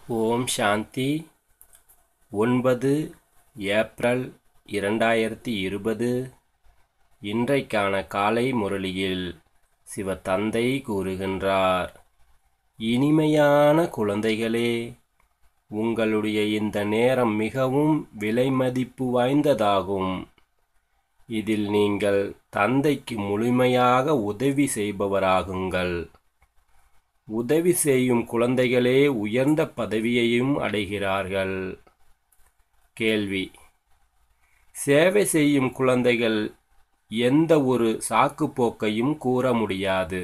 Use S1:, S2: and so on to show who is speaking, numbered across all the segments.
S1: ஓம் சாந்தி ஒன்பது ஏப்ரல் இரண்டாயிரத்தி இருபது இன்றைக்கான காலை முரளியில் சிவத்தந்தை கூறுகின்றார் இனிமையான குழந்தைகளே உங்களுடைய இந்த நேரம் மிகவும் விலைமதிப்பு வாய்ந்ததாகும் இதில் நீங்கள் தந்தைக்கு முழுமையாக உதவி செய்பவராகுங்கள் உதவி செய்யும் குழந்தைகளே உயர்ந்த பதவியையும் அடைகிறார்கள் கேள்வி சேவை செய்யும் குழந்தைகள் எந்த ஒரு சாக்குப்போக்கையும் கூற முடியாது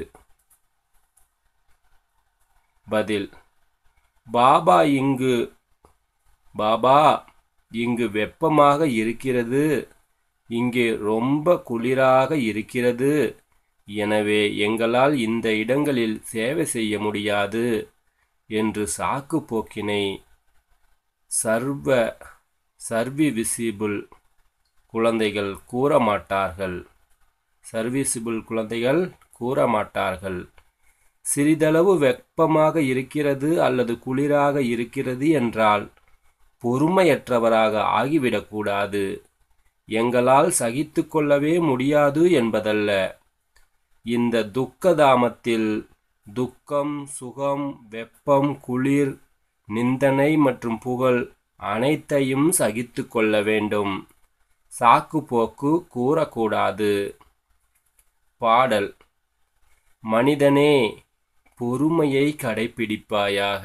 S1: பதில் பாபா இங்கு பாபா இங்கு வெப்பமாக இருக்கிறது இங்கே ரொம்ப குளிராக இருக்கிறது எனவே எங்களால் இந்த இடங்களில் சேவை செய்ய முடியாது என்று சாக்கு போக்கினை சர்வ சர்வீவிசிபிள் குழந்தைகள் கூற மாட்டார்கள் சர்வீசிபிள் குழந்தைகள் கூற மாட்டார்கள் சிறிதளவு வெப்பமாக இருக்கிறது அல்லது குளிராக இருக்கிறது என்றால் பொறுமையற்றவராக ஆகிவிடக்கூடாது எங்களால் சகித்து கொள்ளவே முடியாது என்பதல்ல இந்த துக்கதாமத்தில் துக்கம் சுகம் வெப்பம் குளிர் நிந்தனை மற்றும் புகழ் அனைத்தையும் சகித்து கொள்ள வேண்டும் சாக்கு போக்கு கூறக்கூடாது பாடல் மனிதனே பொறுமையை கடைபிடிப்பாயாக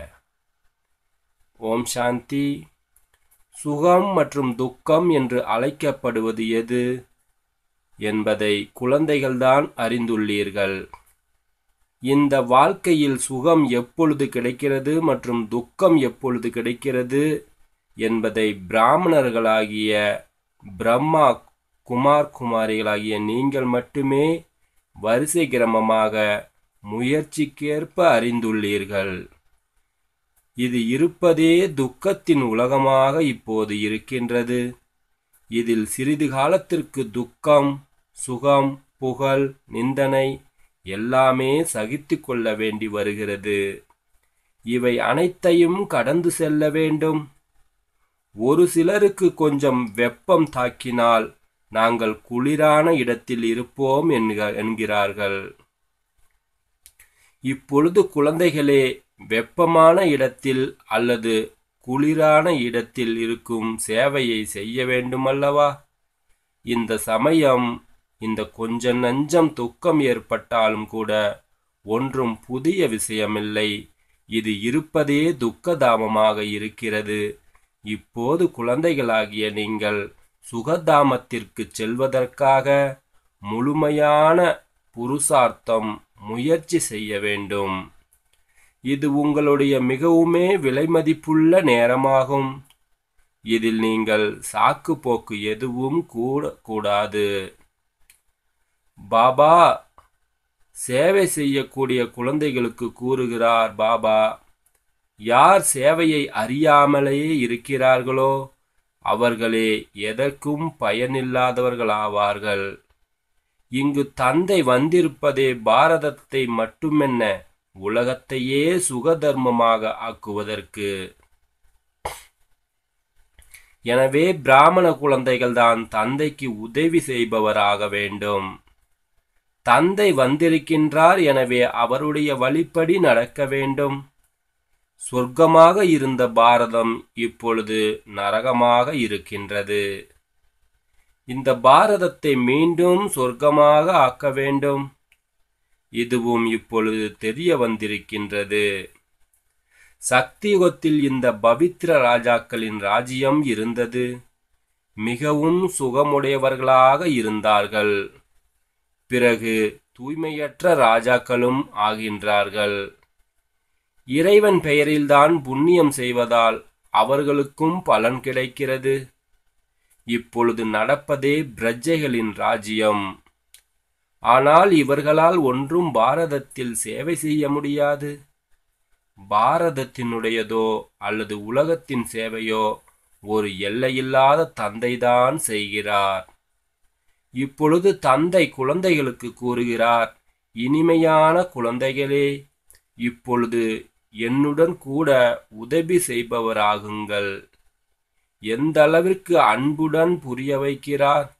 S1: ஓம் சாந்தி சுகம் மற்றும் துக்கம் என்று அழைக்கப்படுவது எது என்பதை குழந்தைகள்தான் அறிந்துள்ளீர்கள் இந்த வாழ்க்கையில் சுகம் எப்பொழுது கிடைக்கிறது மற்றும் துக்கம் எப்பொழுது கிடைக்கிறது என்பதை பிராமணர்களாகிய பிரம்மா குமார் குமாரிகளாகிய நீங்கள் மட்டுமே வரிசை கிரமமாக முயற்சிக்கேற்ப அறிந்துள்ளீர்கள் இது இருப்பதே துக்கத்தின் உலகமாக இப்போது இருக்கின்றது இதில் சிறிது காலத்திற்கு துக்கம் சுகம் புகழ் நிந்தனை எல்லாமே சகித்து கொள்ள வேண்டி வருகிறது இவை அனைத்தையும் கடந்து செல்ல வேண்டும் ஒரு சிலருக்கு கொஞ்சம் வெப்பம் தாக்கினால் நாங்கள் குளிரான இடத்தில் இருப்போம் என்கிறார்கள் இப்பொழுது குழந்தைகளே வெப்பமான இடத்தில் அல்லது குளிரான இடத்தில் இருக்கும் சேவையை செய்ய வேண்டுமல்லவா இந்த சமயம் இந்த கொஞ்ச நஞ்சம் துக்கம் ஏற்பட்டாலும் கூட ஒன்றும் புதிய விஷயமில்லை இது இருப்பதே துக்கதாமமாக இருக்கிறது இப்போது குழந்தைகளாகிய நீங்கள் சுகதாமத்திற்கு செல்வதற்காக முழுமையான புருஷார்த்தம் முயற்சி செய்ய வேண்டும் இது உங்களுடைய மிகவுமே விலைமதிப்புள்ள நேரமாகும் இதில் நீங்கள் சாக்கு போக்கு எதுவும் கூட கூடாது பாபா சேவை செய்யக்கூடிய குழந்தைகளுக்கு கூறுகிறார் பாபா யார் சேவையை அறியாமலேயே இருக்கிறார்களோ அவர்களே எதற்கும் பயனில்லாதவர்களாவார்கள் இங்கு தந்தை வந்திருப்பதே பாரதத்தை மட்டுமென்ன உலகத்தையே சுகதர்மமாக ஆக்குவதற்கு எனவே பிராமண குழந்தைகள்தான் தந்தைக்கு உதவி செய்பவராக வேண்டும் தந்தை வந்திருக்கின்றார் எனவே அவருடைய வழிப்படி நடக்க வேண்டும் சொர்க்கமாக இருந்த பாரதம் இப்பொழுது நரகமாக இருக்கின்றது இந்த பாரதத்தை மீண்டும் சொர்க்கமாக ஆக்க வேண்டும் இதுவும் இப்பொழுது தெரிய வந்திருக்கின்றது சக்தியுகத்தில் இந்த பவித்ர ராஜாக்களின் ராஜ்யம் இருந்தது மிகவும் சுகமுடையவர்களாக இருந்தார்கள் பிறகு தூய்மையற்ற ராஜாக்களும் ஆகின்றார்கள் இறைவன் பெயரில்தான் புண்ணியம் செய்வதால் அவர்களுக்கும் பலன் கிடைக்கிறது இப்பொழுது நடப்பதே பிரஜைகளின் ராஜ்யம் ஆனால் இவர்களால் ஒன்றும் பாரதத்தில் சேவை செய்ய முடியாது பாரதத்தினுடையதோ அல்லது உலகத்தின் சேவையோ ஒரு எல்லையில்லாத தந்தைதான் செய்கிறார் இப்பொழுது தந்தை குழந்தைகளுக்கு கூறுகிறார் இனிமையான குழந்தைகளே இப்பொழுது என்னுடன் கூட உதவி செய்பவராகுங்கள் எந்த அளவிற்கு அன்புடன் புரிய வைக்கிறார்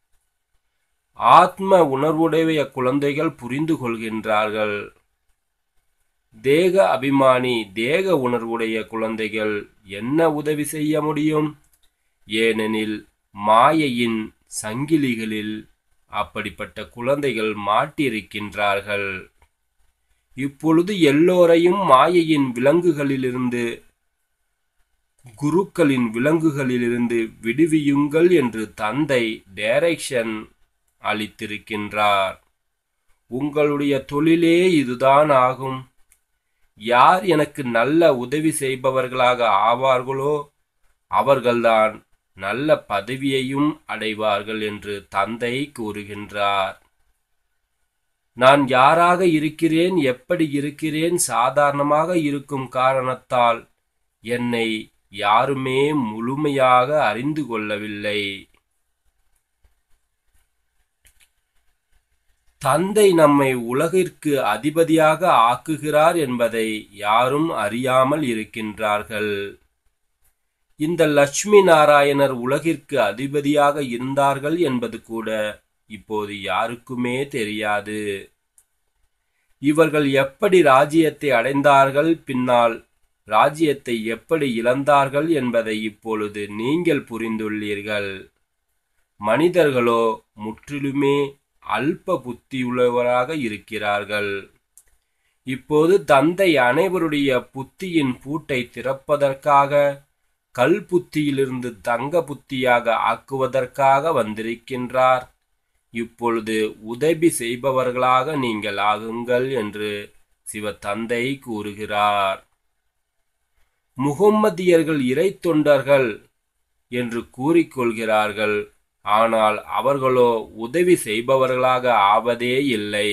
S1: ஆத்ம உணர்வுடைய குழந்தைகள் புரிந்து கொள்கின்றார்கள் தேக அபிமானி தேக உணர்வுடைய குழந்தைகள் என்ன உதவி செய்ய முடியும் ஏனெனில் மாயையின் சங்கிலிகளில் அப்படிப்பட்ட குழந்தைகள் மாட்டியிருக்கின்றார்கள் இப்பொழுது எல்லோரையும் மாயையின் விலங்குகளிலிருந்து குருக்களின் விலங்குகளிலிருந்து விடுவியுங்கள் என்று தந்தை டைரக்ஷன் அளித்திருக்கின்றார் உங்களுடைய தொழிலே இதுதான் ஆகும் யார் எனக்கு நல்ல உதவி செய்பவர்களாக ஆவார்களோ அவர்கள்தான் நல்ல பதவியையும் அடைவார்கள் என்று தந்தை கூறுகின்றார் நான் யாராக இருக்கிறேன் எப்படி இருக்கிறேன் சாதாரணமாக இருக்கும் காரணத்தால் என்னை யாருமே முழுமையாக அறிந்து கொள்ளவில்லை தந்தை நம்மை உலகிற்கு அதிபதியாக ஆக்குகிறார் என்பதை யாரும் அறியாமல் இருக்கின்றார்கள் இந்த லட்சுமி நாராயணர் உலகிற்கு அதிபதியாக இருந்தார்கள் என்பது கூட இப்போது யாருக்குமே தெரியாது இவர்கள் எப்படி ராஜ்யத்தை அடைந்தார்கள் பின்னால் ராஜ்யத்தை எப்படி இழந்தார்கள் என்பதை இப்பொழுது நீங்கள் புரிந்துள்ளீர்கள் மனிதர்களோ முற்றிலுமே அல்ப புத்தியுள்ளவராக இருக்கிறார்கள் இப்போது தந்தை அனைவருடைய புத்தியின் பூட்டை திறப்பதற்காக கல் புத்தியிலிருந்து தங்க புத்தியாக ஆக்குவதற்காக வந்திருக்கின்றார் இப்பொழுது உதவி செய்பவர்களாக நீங்கள் ஆகுங்கள் என்று சிவ தந்தை கூறுகிறார் முகம்மதியர்கள் இறை தொண்டர்கள் என்று கூறிக்கொள்கிறார்கள் ஆனால் அவர்களோ உதவி செய்பவர்களாக ஆவதே இல்லை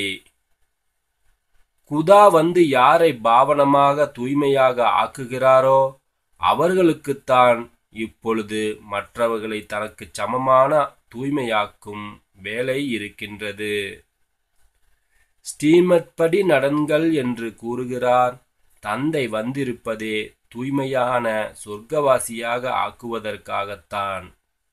S1: குதா வந்து யாரை பாவனமாக தூய்மையாக ஆக்குகிறாரோ அவர்களுக்குத்தான் இப்பொழுது மற்றவர்களை தனக்கு சமமான தூய்மையாக்கும் வேலை இருக்கின்றது ஸ்ரீமத் படி நடன்கள் என்று கூறுகிறார் தந்தை வந்திருப்பதே தூய்மையான சொர்க்கவாசியாக ஆக்குவதற்காகத்தான்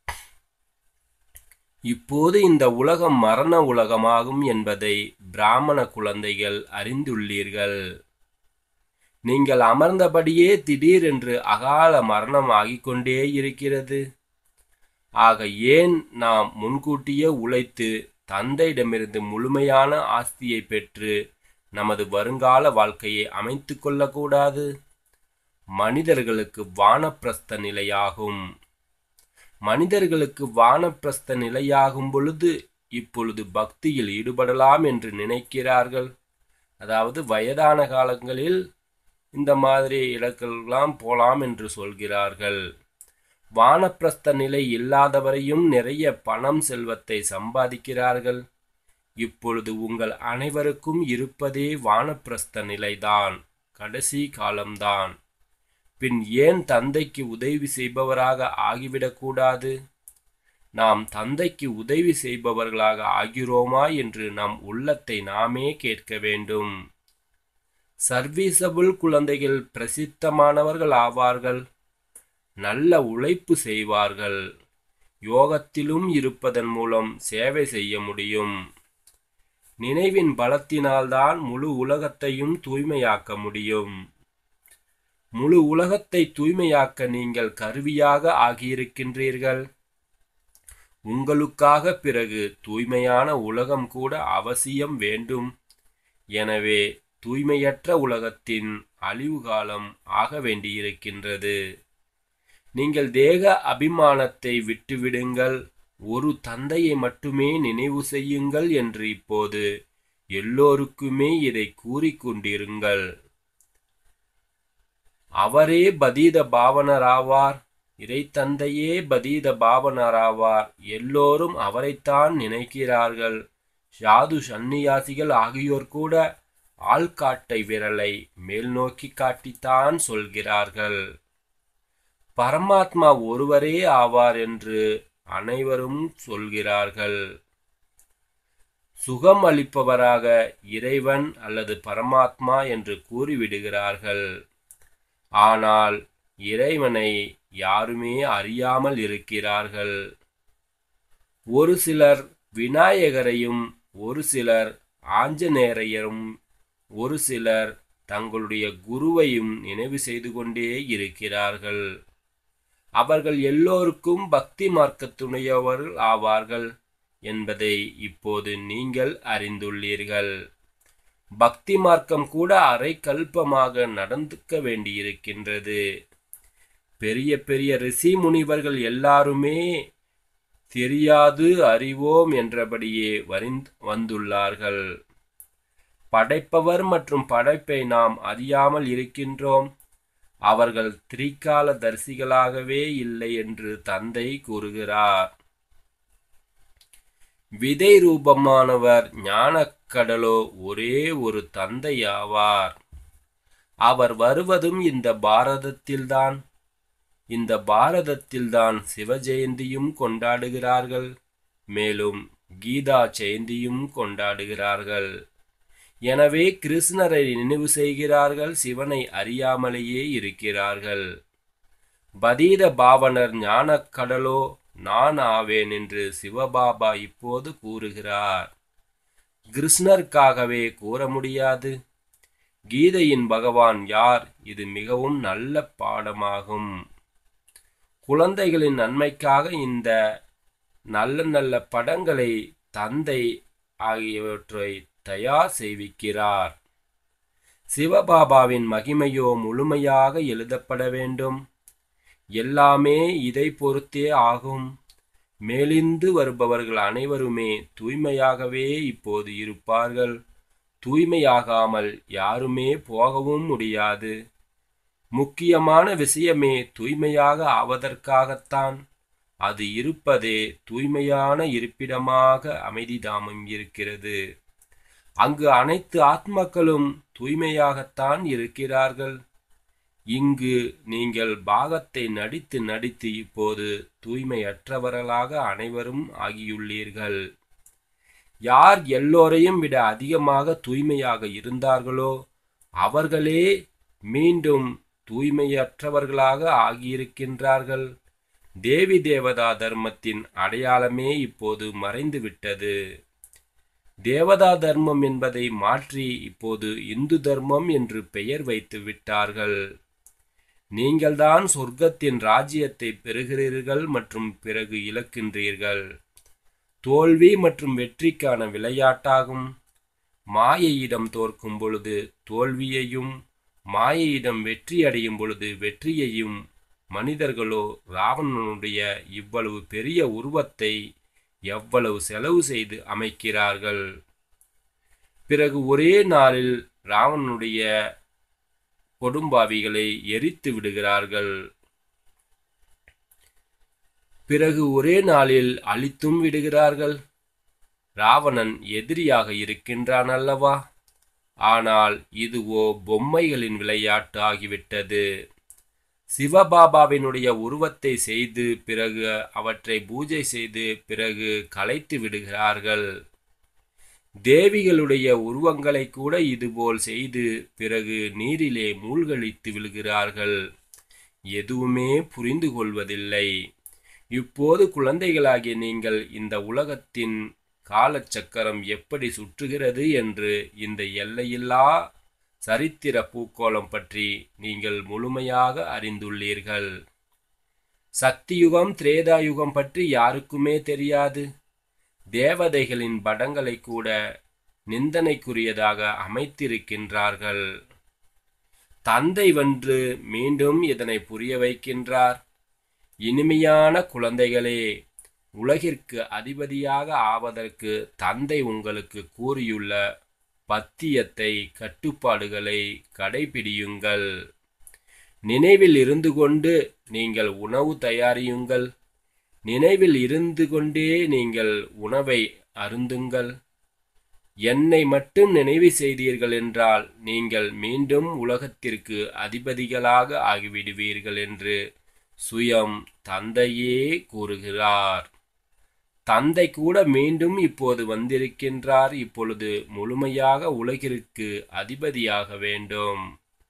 S1: இப்போது இந்த உலகம் மரண உலகமாகும் என்பதை பிராமண குழந்தைகள் அறிந்துள்ளீர்கள் நீங்கள் அமர்ந்தபடியே திடீரென்று அகால மரணம் ஆகிக் கொண்டே இருக்கிறது ஆக ஏன் நாம் முன்கூட்டியே உழைத்து தந்தையிடமிருந்து முழுமையான ஆஸ்தியை பெற்று நமது வருங்கால வாழ்க்கையை அமைத்து கொள்ளக்கூடாது மனிதர்களுக்கு வானப்பிரஸ்த நிலையாகும் மனிதர்களுக்கு வானப்பிரஸ்த நிலையாகும் பொழுது இப்பொழுது பக்தியில் ஈடுபடலாம் என்று நினைக்கிறார்கள் அதாவது வயதான காலங்களில் இந்த மாதிரி இடங்களெல்லாம் போலாம் என்று சொல்கிறார்கள் வானப்பிரஸ்த நிலை இல்லாதவரையும் நிறைய பணம் செல்வத்தை சம்பாதிக்கிறார்கள் இப்பொழுது உங்கள் அனைவருக்கும் இருப்பதே வானப்பிரஸ்த நிலைதான் கடைசி காலம்தான் பின் ஏன் தந்தைக்கு உதவி செய்பவராக ஆகிவிடக்கூடாது நாம் தந்தைக்கு உதவி செய்பவர்களாக ஆகிறோமா என்று நம் உள்ளத்தை நாமே கேட்க வேண்டும் சர்வீசபிள் குழந்தைகள் பிரசித்தமானவர்கள் ஆவார்கள் நல்ல உழைப்பு செய்வார்கள் யோகத்திலும் இருப்பதன் மூலம் சேவை செய்ய முடியும் நினைவின் பலத்தினால்தான் முழு உலகத்தையும் தூய்மையாக்க முடியும் முழு உலகத்தை தூய்மையாக்க நீங்கள் கருவியாக ஆகியிருக்கின்றீர்கள் உங்களுக்காக பிறகு தூய்மையான உலகம் கூட அவசியம் வேண்டும் எனவே தூய்மையற்ற உலகத்தின் அழிவு காலம் ஆக வேண்டியிருக்கின்றது நீங்கள் தேக அபிமானத்தை விட்டுவிடுங்கள் ஒரு தந்தையை மட்டுமே நினைவு செய்யுங்கள் என்று இப்போது எல்லோருக்குமே இதை கூறிக்கொண்டிருங்கள் அவரே பதீத பாவனராவார் இறைத்தந்தையே பதீத பாவனராவார் எல்லோரும் அவரைத்தான் நினைக்கிறார்கள் சாது சந்நியாசிகள் ஆகியோர் கூட ஆள்காட்டை விரலை மேல் நோக்கி காட்டித்தான் சொல்கிறார்கள் பரமாத்மா ஒருவரே ஆவார் என்று அனைவரும் சொல்கிறார்கள் சுகம் அளிப்பவராக இறைவன் அல்லது பரமாத்மா என்று கூறிவிடுகிறார்கள் ஆனால் இறைவனை யாருமே அறியாமல் இருக்கிறார்கள் ஒரு சிலர் விநாயகரையும் ஒரு சிலர் ஆஞ்சநேயரையும் ஒரு சிலர் தங்களுடைய குருவையும் நினைவு செய்து கொண்டே இருக்கிறார்கள் அவர்கள் எல்லோருக்கும் பக்தி மார்க்கத்துணையவர்கள் ஆவார்கள் என்பதை இப்போது நீங்கள் அறிந்துள்ளீர்கள் பக்தி மார்க்கம் கூட அரை கல்பமாக நடந்துக்க வேண்டியிருக்கின்றது பெரிய பெரிய ரிஷி முனிவர்கள் எல்லாருமே தெரியாது அறிவோம் என்றபடியே வரிந்து வந்துள்ளார்கள் படைப்பவர் மற்றும் படைப்பை நாம் அறியாமல் இருக்கின்றோம் அவர்கள் திரிகால தரிசிகளாகவே இல்லை என்று தந்தை கூறுகிறார் விதை ரூபமானவர் ஞானக்கடலோ ஒரே ஒரு தந்தையாவார் அவர் வருவதும் இந்த பாரதத்தில்தான் இந்த பாரதத்தில்தான் சிவஜெயந்தியும் கொண்டாடுகிறார்கள் மேலும் கீதா ஜெயந்தியும் கொண்டாடுகிறார்கள் எனவே கிருஷ்ணரை நினைவு செய்கிறார்கள் சிவனை அறியாமலேயே இருக்கிறார்கள் பதீத பாவனர் ஞானக்கடலோ நான் ஆவேன் என்று சிவபாபா இப்போது கூறுகிறார் கிருஷ்ணருக்காகவே கூற முடியாது கீதையின் பகவான் யார் இது மிகவும் நல்ல பாடமாகும் குழந்தைகளின் நன்மைக்காக இந்த நல்ல நல்ல படங்களை தந்தை ஆகியவற்றை தயார் செய்விக்கிறார் சிவபாபாவின் மகிமையோ முழுமையாக எழுதப்பட வேண்டும் எல்லாமே இதை பொறுத்தே ஆகும் மேலிந்து வருபவர்கள் அனைவருமே தூய்மையாகவே இப்போது இருப்பார்கள் தூய்மையாகாமல் யாருமே போகவும் முடியாது முக்கியமான விஷயமே தூய்மையாக ஆவதற்காகத்தான் அது இருப்பதே தூய்மையான இருப்பிடமாக அமைதிதாமம் இருக்கிறது அங்கு அனைத்து ஆத்மாக்களும் தூய்மையாகத்தான் இருக்கிறார்கள் இங்கு நீங்கள் பாகத்தை நடித்து நடித்து இப்போது தூய்மையற்றவர்களாக அனைவரும் ஆகியுள்ளீர்கள் யார் எல்லோரையும் விட அதிகமாக தூய்மையாக இருந்தார்களோ அவர்களே மீண்டும் தூய்மையற்றவர்களாக ஆகியிருக்கின்றார்கள் தேவி தேவதா தர்மத்தின் அடையாளமே இப்போது மறைந்துவிட்டது தேவதா தர்மம் என்பதை மாற்றி இப்போது இந்து தர்மம் என்று பெயர் வைத்து விட்டார்கள் நீங்கள்தான் சொர்க்கத்தின் ராஜ்யத்தை பெறுகிறீர்கள் மற்றும் பிறகு இழக்கின்றீர்கள் தோல்வி மற்றும் வெற்றிக்கான விளையாட்டாகும் மாயையிடம் தோற்கும் பொழுது தோல்வியையும் மாயையிடம் வெற்றி அடையும் பொழுது வெற்றியையும் மனிதர்களோ ராவணனுடைய இவ்வளவு பெரிய உருவத்தை எவ்வளவு செலவு செய்து அமைக்கிறார்கள் பிறகு ஒரே நாளில் ராவணனுடைய கொடும்பாவிகளை எரித்து விடுகிறார்கள் பிறகு ஒரே நாளில் அழித்தும் விடுகிறார்கள் ராவணன் எதிரியாக இருக்கின்றான் அல்லவா ஆனால் இதுவோ பொம்மைகளின் விளையாட்டு ஆகிவிட்டது சிவபாபாவினுடைய உருவத்தை செய்து பிறகு அவற்றை பூஜை செய்து பிறகு கலைத்து விடுகிறார்கள் தேவிகளுடைய உருவங்களை கூட இதுபோல் செய்து பிறகு நீரிலே மூழ்கடித்து விழுகிறார்கள் எதுவுமே புரிந்து கொள்வதில்லை இப்போது குழந்தைகளாகிய நீங்கள் இந்த உலகத்தின் காலச்சக்கரம் எப்படி சுற்றுகிறது என்று இந்த எல்லையில்லா சரித்திர பூக்கோளம் பற்றி நீங்கள் முழுமையாக அறிந்துள்ளீர்கள் சக்தியுகம் திரேதாயுகம் பற்றி யாருக்குமே தெரியாது தேவதைகளின் படங்களை கூட நிந்தனைக்குரியதாக அமைத்திருக்கின்றார்கள் தந்தை வென்று மீண்டும் இதனை புரிய வைக்கின்றார் இனிமையான குழந்தைகளே உலகிற்கு அதிபதியாக ஆவதற்கு தந்தை உங்களுக்கு கூறியுள்ள பத்தியத்தை கட்டுப்பாடுகளை கடைபிடியுங்கள் நினைவில் இருந்து கொண்டு நீங்கள் உணவு தயாரியுங்கள் நினைவில் இருந்து கொண்டே நீங்கள் உணவை அருந்துங்கள் என்னை மட்டும் நினைவு செய்தீர்கள் என்றால் நீங்கள் மீண்டும் உலகத்திற்கு அதிபதிகளாக ஆகிவிடுவீர்கள் என்று சுயம் தந்தையே கூறுகிறார் தந்தை கூட மீண்டும் இப்போது வந்திருக்கின்றார் இப்பொழுது முழுமையாக உலகிற்கு அதிபதியாக வேண்டும்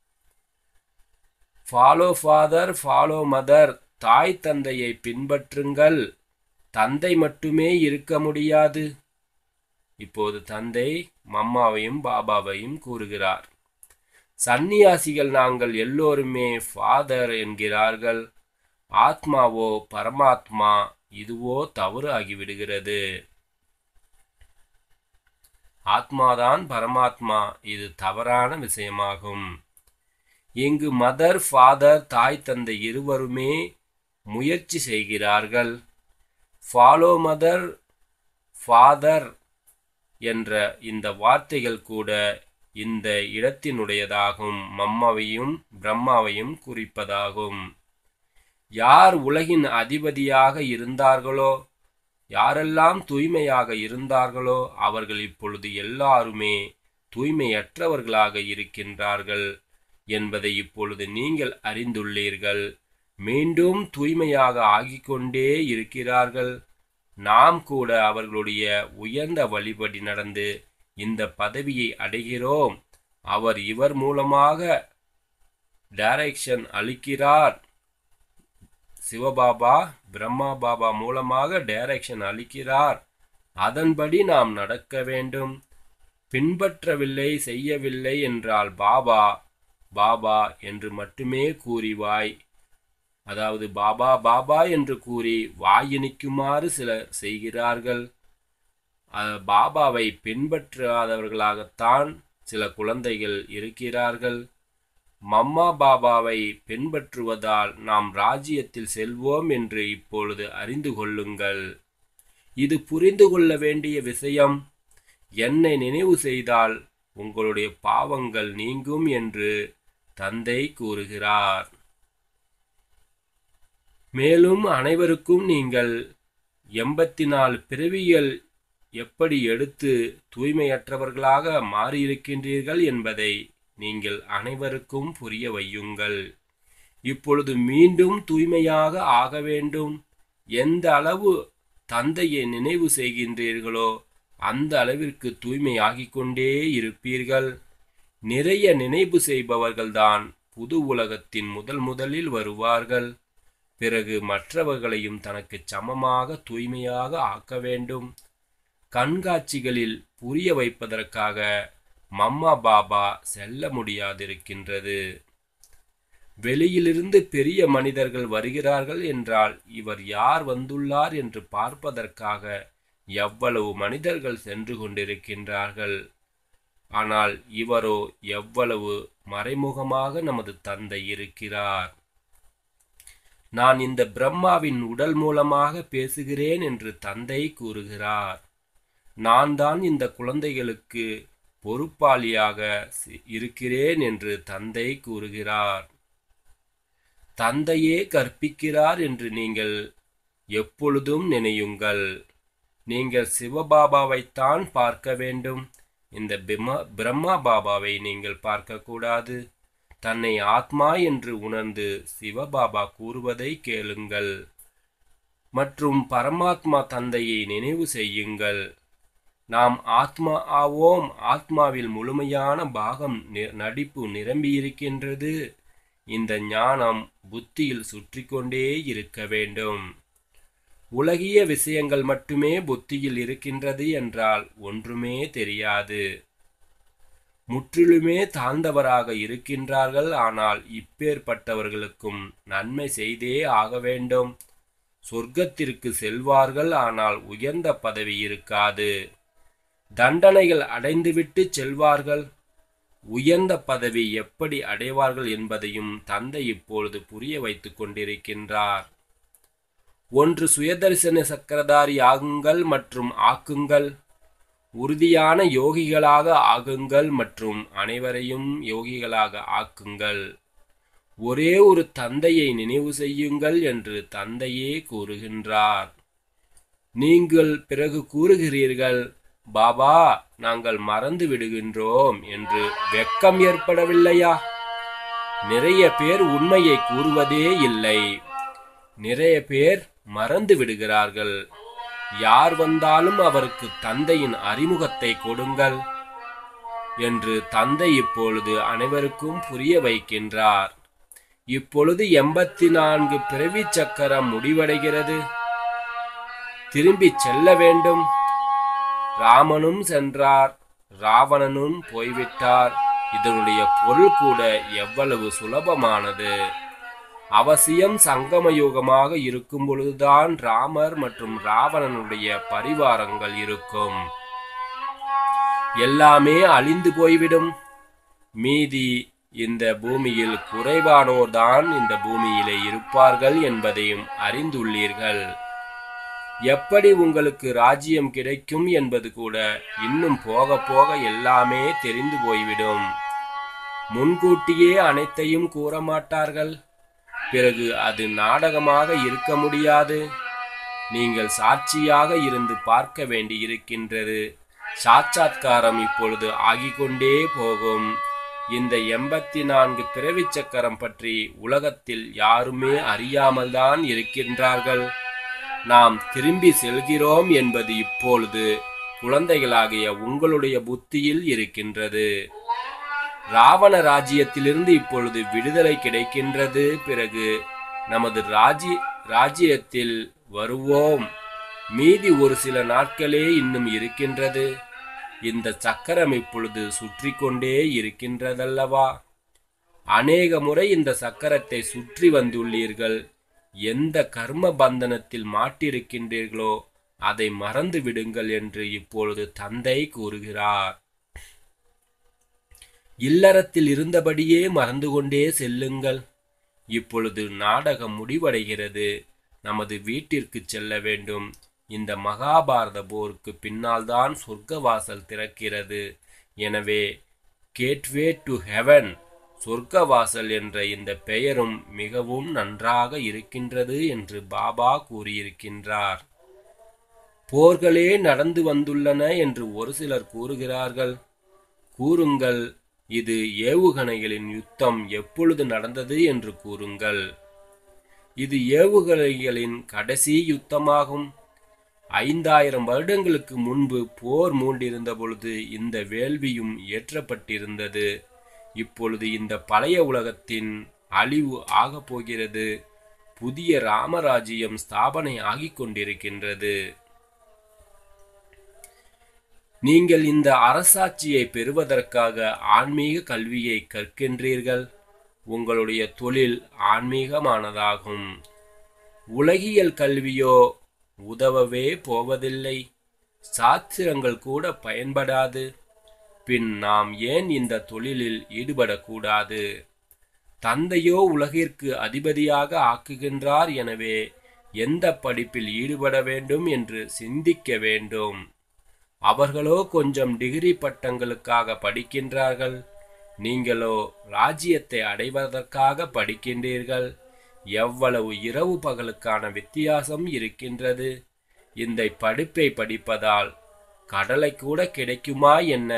S1: ஃபாலோ ஃபாதர் ஃபாலோ மதர் தாய் தந்தையை பின்பற்றுங்கள் தந்தை மட்டுமே இருக்க முடியாது இப்போது தந்தை மம்மாவையும் பாபாவையும் கூறுகிறார் சந்நியாசிகள் நாங்கள் எல்லோருமே ஃபாதர் என்கிறார்கள் ஆத்மாவோ பரமாத்மா இதுவோ தவறு ஆகிவிடுகிறது ஆத்மாதான் பரமாத்மா இது தவறான விஷயமாகும் இங்கு மதர் ஃபாதர் தாய் தந்தை இருவருமே முயற்சி செய்கிறார்கள் ஃபாலோ மதர் ஃபாதர் என்ற இந்த வார்த்தைகள் கூட இந்த இடத்தினுடையதாகும் மம்மாவையும் பிரம்மாவையும் குறிப்பதாகும் யார் உலகின் அதிபதியாக இருந்தார்களோ யாரெல்லாம் தூய்மையாக இருந்தார்களோ அவர்கள் இப்பொழுது எல்லாருமே தூய்மையற்றவர்களாக இருக்கின்றார்கள் என்பதை இப்பொழுது நீங்கள் அறிந்துள்ளீர்கள் மீண்டும் தூய்மையாக ஆகிக்கொண்டே இருக்கிறார்கள் நாம் கூட அவர்களுடைய உயர்ந்த வழிபடி நடந்து இந்த பதவியை அடைகிறோம் அவர் இவர் மூலமாக டைரக்ஷன் அளிக்கிறார் சிவபாபா பிரம்மா பாபா மூலமாக டைரக்ஷன் அளிக்கிறார் அதன்படி நாம் நடக்க வேண்டும் பின்பற்றவில்லை செய்யவில்லை என்றால் பாபா பாபா என்று மட்டுமே கூறிவாய் அதாவது பாபா பாபா என்று கூறி வாயினிக்குமாறு சிலர் செய்கிறார்கள் பாபாவை பின்பற்றாதவர்களாகத்தான் சில குழந்தைகள் இருக்கிறார்கள் மம்மா பாபாவை பின்பற்றுவதால் நாம் ராஜ்யத்தில் செல்வோம் என்று இப்பொழுது அறிந்து கொள்ளுங்கள் இது புரிந்து கொள்ள வேண்டிய விஷயம் என்னை நினைவு செய்தால் உங்களுடைய பாவங்கள் நீங்கும் என்று தந்தை கூறுகிறார் மேலும் அனைவருக்கும் நீங்கள் எண்பத்தி நாலு பிறவிகள் எப்படி எடுத்து தூய்மையற்றவர்களாக மாறியிருக்கின்றீர்கள் என்பதை நீங்கள் அனைவருக்கும் புரிய வையுங்கள் இப்பொழுது மீண்டும் தூய்மையாக ஆக வேண்டும் எந்த அளவு தந்தையை நினைவு செய்கின்றீர்களோ அந்த அளவிற்கு தூய்மையாகிக் கொண்டே இருப்பீர்கள் நிறைய நினைவு செய்பவர்கள்தான் புது உலகத்தின் முதல் முதலில் வருவார்கள் பிறகு மற்றவர்களையும் தனக்கு சமமாக தூய்மையாக ஆக்க வேண்டும் கண்காட்சிகளில் புரிய வைப்பதற்காக மம்மா பாபா செல்ல முடியாதிருக்கின்றது வெளியிலிருந்து பெரிய மனிதர்கள் வருகிறார்கள் என்றால் இவர் யார் வந்துள்ளார் என்று பார்ப்பதற்காக எவ்வளவு மனிதர்கள் சென்று கொண்டிருக்கின்றார்கள் ஆனால் இவரோ எவ்வளவு மறைமுகமாக நமது தந்தை இருக்கிறார் நான் இந்த பிரம்மாவின் உடல் மூலமாக பேசுகிறேன் என்று தந்தை கூறுகிறார் நான் தான் இந்த குழந்தைகளுக்கு பொறுப்பாளியாக இருக்கிறேன் என்று தந்தை கூறுகிறார் தந்தையே கற்பிக்கிறார் என்று நீங்கள் எப்பொழுதும் நினையுங்கள் நீங்கள் சிவபாபாவைத்தான் பார்க்க வேண்டும் இந்த பிமா பிரம்மா பாபாவை நீங்கள் பார்க்கக்கூடாது தன்னை ஆத்மா என்று உணர்ந்து சிவபாபா கூறுவதை கேளுங்கள் மற்றும் பரமாத்மா தந்தையை நினைவு செய்யுங்கள் நாம் ஆத்மா ஆவோம் ஆத்மாவில் முழுமையான பாகம் நடிப்பு நிரம்பியிருக்கின்றது இந்த ஞானம் புத்தியில் சுற்றி கொண்டே இருக்க வேண்டும் உலகிய விஷயங்கள் மட்டுமே புத்தியில் இருக்கின்றது என்றால் ஒன்றுமே தெரியாது முற்றிலுமே தாழ்ந்தவராக இருக்கின்றார்கள் ஆனால் இப்பேற்பட்டவர்களுக்கும் நன்மை செய்தே ஆக வேண்டும் சொர்க்கத்திற்கு செல்வார்கள் ஆனால் உயர்ந்த பதவி இருக்காது தண்டனைகள் அடைந்துவிட்டு செல்வார்கள் உயர்ந்த பதவி எப்படி அடைவார்கள் என்பதையும் தந்தை இப்பொழுது புரிய வைத்துக் கொண்டிருக்கின்றார் ஒன்று சுயதரிசன சக்கரதாரி ஆகுங்கள் மற்றும் ஆக்குங்கள் உறுதியான யோகிகளாக ஆகுங்கள் மற்றும் அனைவரையும் யோகிகளாக ஆக்குங்கள் ஒரே ஒரு தந்தையை நினைவு செய்யுங்கள் என்று தந்தையே கூறுகின்றார் நீங்கள் பிறகு கூறுகிறீர்கள் பாபா நாங்கள் மறந்து விடுகின்றோம் என்று வெக்கம் ஏற்படவில்லையா நிறைய பேர் உண்மையை கூறுவதே இல்லை நிறைய பேர் மறந்து விடுகிறார்கள் யார் வந்தாலும் அவருக்கு தந்தையின் அறிமுகத்தை கொடுங்கள் என்று தந்தை இப்பொழுது அனைவருக்கும் புரிய வைக்கின்றார் இப்பொழுது எண்பத்தி நான்கு பிறவி சக்கரம் முடிவடைகிறது திரும்பி செல்ல வேண்டும் ராமனும் சென்றார் ராவணனும் போய்விட்டார் இதனுடைய பொருள் கூட எவ்வளவு சுலபமானது அவசியம் சங்கம யுகமாக இருக்கும் பொழுதுதான் ராமர் மற்றும் ராவணனுடைய பரிவாரங்கள் இருக்கும் எல்லாமே அழிந்து போய்விடும் மீதி இந்த பூமியில் குறைவானோர்தான் இந்த பூமியிலே இருப்பார்கள் என்பதையும் அறிந்துள்ளீர்கள் எப்படி உங்களுக்கு ராஜ்யம் கிடைக்கும் என்பது கூட இன்னும் போக போக எல்லாமே தெரிந்து போய்விடும் முன்கூட்டியே அனைத்தையும் கூற மாட்டார்கள் பிறகு அது நாடகமாக இருக்க முடியாது நீங்கள் சாட்சியாக இருந்து பார்க்க வேண்டி இருக்கின்றது சாட்சாத்காரம் இப்பொழுது ஆகிக்கொண்டே போகும் இந்த எண்பத்தி நான்கு பிறவி சக்கரம் பற்றி உலகத்தில் யாருமே அறியாமல்தான் இருக்கின்றார்கள் நாம் திரும்பி செல்கிறோம் என்பது இப்பொழுது குழந்தைகளாகிய உங்களுடைய புத்தியில் இருக்கின்றது ராவண ராஜ்யத்திலிருந்து இப்பொழுது விடுதலை கிடைக்கின்றது பிறகு நமது ராஜ்ய ராஜ்யத்தில் வருவோம் மீதி ஒரு சில நாட்களே இன்னும் இருக்கின்றது இந்த சக்கரம் இப்பொழுது சுற்றி கொண்டே இருக்கின்றதல்லவா அநேக முறை இந்த சக்கரத்தை சுற்றி வந்துள்ளீர்கள் எந்த கர்ம பந்தனத்தில் மாட்டிருக்கின்றீர்களோ அதை மறந்து விடுங்கள் என்று இப்பொழுது தந்தை கூறுகிறார் இல்லறத்தில் இருந்தபடியே மறந்து கொண்டே செல்லுங்கள் இப்பொழுது நாடகம் முடிவடைகிறது நமது வீட்டிற்கு செல்ல வேண்டும் இந்த மகாபாரத போருக்கு பின்னால் தான் சொர்க்கவாசல் திறக்கிறது எனவே கேட்வே டு ஹெவன் சொர்க்கவாசல் என்ற இந்த பெயரும் மிகவும் நன்றாக இருக்கின்றது என்று பாபா கூறியிருக்கின்றார் போர்களே நடந்து வந்துள்ளன என்று ஒரு சிலர் கூறுகிறார்கள் கூறுங்கள் இது ஏவுகணைகளின் யுத்தம் எப்பொழுது நடந்தது என்று கூறுங்கள் இது ஏவுகணைகளின் கடைசி யுத்தமாகும் ஐந்தாயிரம் வருடங்களுக்கு முன்பு போர் மூண்டிருந்த பொழுது இந்த வேள்வியும் ஏற்றப்பட்டிருந்தது இப்பொழுது இந்த பழைய உலகத்தின் அழிவு ஆகப் போகிறது புதிய ராமராஜ்யம் ஸ்தாபனை ஆகிக் கொண்டிருக்கின்றது நீங்கள் இந்த அரசாட்சியை பெறுவதற்காக ஆன்மீக கல்வியை கற்கின்றீர்கள் உங்களுடைய தொழில் ஆன்மீகமானதாகும் உலகியல் கல்வியோ உதவவே போவதில்லை சாத்திரங்கள் கூட பயன்படாது பின் நாம் ஏன் இந்த தொழிலில் ஈடுபடக்கூடாது தந்தையோ உலகிற்கு அதிபதியாக ஆக்குகின்றார் எனவே எந்த படிப்பில் ஈடுபட வேண்டும் என்று சிந்திக்க வேண்டும் அவர்களோ கொஞ்சம் டிகிரி பட்டங்களுக்காக படிக்கின்றார்கள் நீங்களோ ராஜ்யத்தை அடைவதற்காக படிக்கின்றீர்கள் எவ்வளவு இரவு பகலுக்கான வித்தியாசம் இருக்கின்றது இந்த படிப்பை படிப்பதால் கடலை கூட கிடைக்குமா என்ன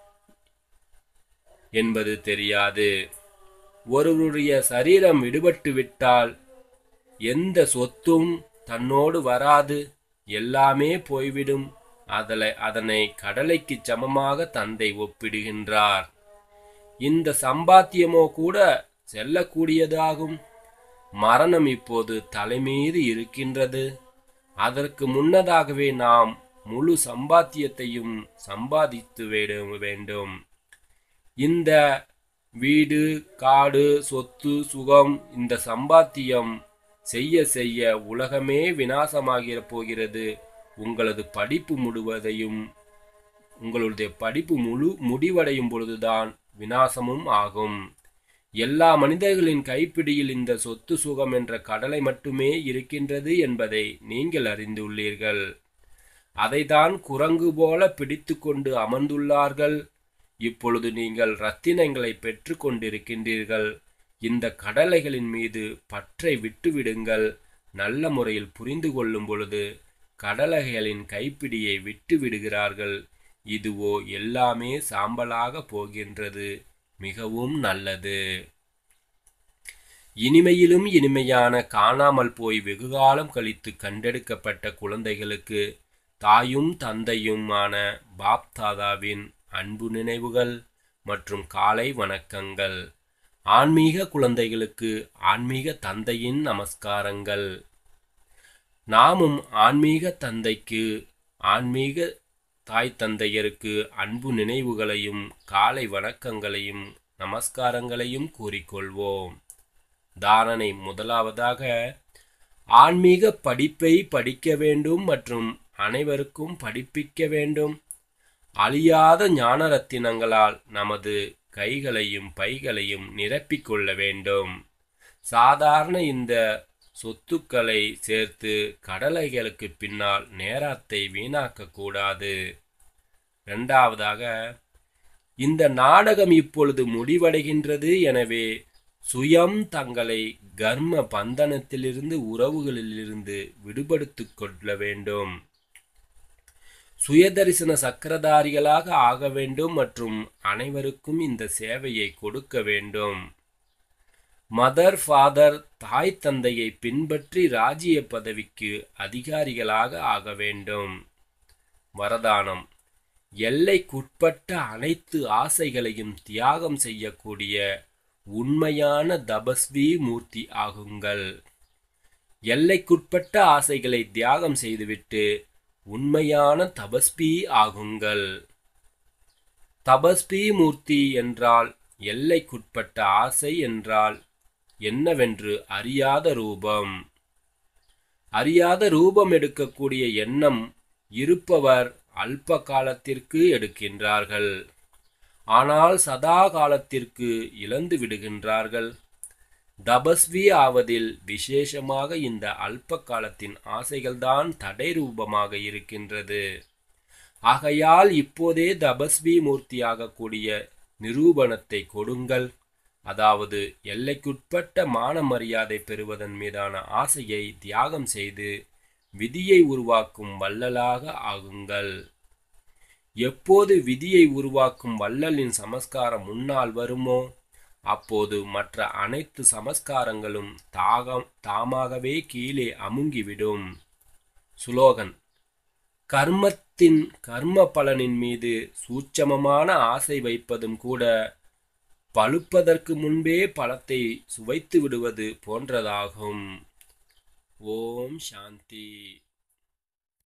S1: என்பது தெரியாது ஒருவருடைய சரீரம் விடுபட்டு விட்டால் எந்த சொத்தும் தன்னோடு வராது எல்லாமே போய்விடும் அதனை அதனை கடலைக்கு சமமாக தந்தை ஒப்பிடுகின்றார் இந்த சம்பாத்தியமோ கூட செல்லக்கூடியதாகும் மரணம் இப்போது தலைமீது இருக்கின்றது அதற்கு முன்னதாகவே நாம் முழு சம்பாத்தியத்தையும் சம்பாதித்து விட வேண்டும் இந்த வீடு காடு சொத்து சுகம் இந்த சம்பாத்தியம் செய்ய செய்ய உலகமே வினாசமாகிற போகிறது உங்களது படிப்பு முழுவதையும் உங்களுடைய படிப்பு முழு முடிவடையும் பொழுதுதான் வினாசமும் ஆகும் எல்லா மனிதர்களின் கைப்பிடியில் இந்த சொத்து சுகம் என்ற கடலை மட்டுமே இருக்கின்றது என்பதை நீங்கள் அறிந்துள்ளீர்கள் அதைதான் குரங்கு போல பிடித்து கொண்டு அமர்ந்துள்ளார்கள் இப்பொழுது நீங்கள் ரத்தினங்களை பெற்று கொண்டிருக்கின்றீர்கள் இந்த கடலைகளின் மீது பற்றை விட்டுவிடுங்கள் நல்ல முறையில் புரிந்து கொள்ளும் பொழுது கடலைகளின் கைப்பிடியை விட்டு விடுகிறார்கள் இதுவோ எல்லாமே சாம்பலாக போகின்றது மிகவும் நல்லது இனிமையிலும் இனிமையான காணாமல் போய் வெகுகாலம் கழித்து கண்டெடுக்கப்பட்ட குழந்தைகளுக்கு தாயும் தந்தையுமான பாப்தாதாவின் அன்பு நினைவுகள் மற்றும் காலை வணக்கங்கள் ஆன்மீக குழந்தைகளுக்கு ஆன்மீக தந்தையின் நமஸ்காரங்கள் நாமும் ஆன்மீக தந்தைக்கு ஆன்மீக தாய் தந்தையருக்கு அன்பு நினைவுகளையும் காலை வணக்கங்களையும் நமஸ்காரங்களையும் கூறிக்கொள்வோம் தாரணை முதலாவதாக ஆன்மீக படிப்பை படிக்க வேண்டும் மற்றும் அனைவருக்கும் படிப்பிக்க வேண்டும் அழியாத ஞான ரத்தினங்களால் நமது கைகளையும் பைகளையும் நிரப்பிக்கொள்ள வேண்டும் சாதாரண இந்த சொத்துக்களை சேர்த்து கடலைகளுக்கு பின்னால் நேரத்தை வீணாக்க கூடாது இரண்டாவதாக இந்த நாடகம் இப்பொழுது முடிவடைகின்றது எனவே சுயம் தங்களை கர்ம பந்தனத்திலிருந்து உறவுகளிலிருந்து விடுபடுத்திக் கொள்ள வேண்டும் சுயதரிசன சக்கரதாரிகளாக ஆக வேண்டும் மற்றும் அனைவருக்கும் இந்த சேவையை கொடுக்க வேண்டும் மதர் ஃபாதர் தாய் தந்தையை பின்பற்றி ராஜ்ய பதவிக்கு அதிகாரிகளாக ஆக வேண்டும் வரதானம் எல்லைக்குட்பட்ட அனைத்து ஆசைகளையும் தியாகம் செய்யக்கூடிய உண்மையான தபஸ்வி மூர்த்தி ஆகுங்கள் எல்லைக்குட்பட்ட ஆசைகளை தியாகம் செய்துவிட்டு உண்மையான தபஸ்பி ஆகுங்கள் தபஸ்பி மூர்த்தி என்றால் எல்லைக்குட்பட்ட ஆசை என்றால் என்னவென்று அறியாத ரூபம் அறியாத ரூபம் எடுக்கக்கூடிய எண்ணம் இருப்பவர் அல்ப காலத்திற்கு எடுக்கின்றார்கள் ஆனால் சதா காலத்திற்கு இழந்து விடுகின்றார்கள் தபஸ்வி ஆவதில் விசேஷமாக இந்த அல்ப காலத்தின் ஆசைகள்தான் தடை ரூபமாக இருக்கின்றது ஆகையால் இப்போதே தபஸ்வி மூர்த்தியாகக்கூடிய நிரூபணத்தை கொடுங்கள் அதாவது எல்லைக்குட்பட்ட மான மரியாதை பெறுவதன் மீதான ஆசையை தியாகம் செய்து விதியை உருவாக்கும் வள்ளலாக ஆகுங்கள் எப்போது விதியை உருவாக்கும் வள்ளலின் சமஸ்காரம் முன்னால் வருமோ அப்போது மற்ற அனைத்து சமஸ்காரங்களும் தாகம் தாமாகவே கீழே அமுங்கிவிடும் சுலோகன் கர்மத்தின் கர்ம பலனின் மீது சூட்சமமான ஆசை வைப்பதும் கூட பழுப்பதற்கு முன்பே பழத்தை சுவைத்து விடுவது போன்றதாகும் ஓம் சாந்தி